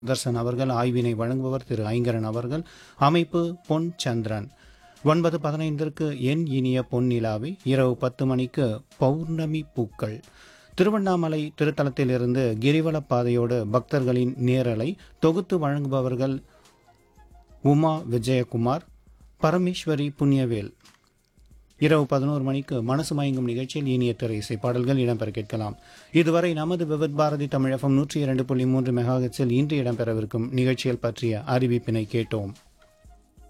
தர்சன் அவர்கள் ஆய்வினை வழங்குபவர் திரு ஐங்கரன் அவர்கள் அமைப்பு பொன் சந்திரன் ஒன்பது பதினைந்திற்கு என் இனிய பொன்னிலாவி இரவு பத்து மணிக்கு பௌர்ணமி பூக்கள் திருவண்ணாமலை திருத்தலத்திலிருந்து கிரிவலப் பாதையோடு பக்தர்களின் நேரலை தொகுத்து வழங்குபவர்கள் உமா விஜயகுமார் பரமேஸ்வரி புண்ணியவேல் இரவு பதினோரு மணிக்கு மனசு மயங்கும் நிகழ்ச்சியில் இனிய திரை இசை பாடல்கள் இடம்பெற கேட்கலாம் இதுவரை நமது விவித் பாரதி தமிழகம் நூற்றி இரண்டு புள்ளி மூன்று மெகாஹெட்ஸில் இன்று இடம்பெறவிருக்கும் நிகழ்ச்சிகள் பற்றிய அறிவிப்பினை கேட்டோம்